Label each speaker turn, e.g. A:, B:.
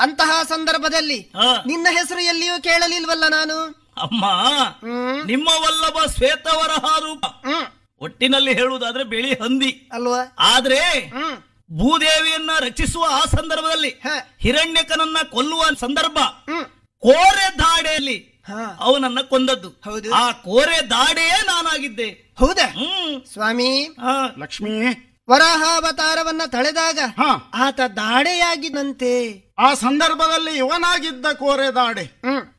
A: ಅಂತಹ ಸಂದರ್ಭದಲ್ಲಿ
B: ಆ,
A: ನಿನ್ನ ಹೆಸರು ಎಲ್ಲಿಯೂ ಕೇಳಲಿಲ್ವಲ್ಲ ನಾನು
B: ಅಮ್ಮ
A: ಹ್ಮ್
B: ನಿಮ್ಮ ವಲ್ಲಭ ಶ್ವೇತವರಹ ರೂಪ
A: ಹ್ಮ್
B: ಒಟ್ಟಿನಲ್ಲಿ ಹೇಳುವುದಾದ್ರೆ ಬಿಳಿ ಹಂದಿ
A: ಅಲ್ವಾ
B: ಆದ್ರೆ
A: ಹ್ಮ್
B: ಭೂದೇವಿಯನ್ನ ರಕ್ಷಿಸುವ ಆ ಸಂದರ್ಭದಲ್ಲಿ
A: ಹ.
B: ಹಿರಣ್ಯಕನನ್ನ ಕೊಲ್ಲುವ ಸಂದರ್ಭ
A: ಹ್ಮ್
B: ಕೋರೆ ದಾಡೆಯಲ್ಲಿ
A: ಹಾ
B: ಅವನನ್ನ ಕೊಂದದ್ದು
A: ಹೌದು.
B: ಆ ಕೋರೆ ದಾಡೆಯೇ ನಾನಾಗಿದ್ದೆ
A: ಹೌದಾ
B: ಹ್ಮ್
A: ಸ್ವಾಮಿ
B: ಆ,
C: ಲಕ್ಷ್ಮಿ
A: ವರಾಹಾವತಾರವನ್ನ ತಳೆದಾಗ
C: ಹ
A: ಆತ ದಾಡೆಯಾಗಿದಂತೆ
C: ಆ ಸಂದರ್ಭದಲ್ಲಿ ಇವನಾಗಿದ್ದ ಕೋರೆ ದಾಡೆ
A: ಹ್ಮ್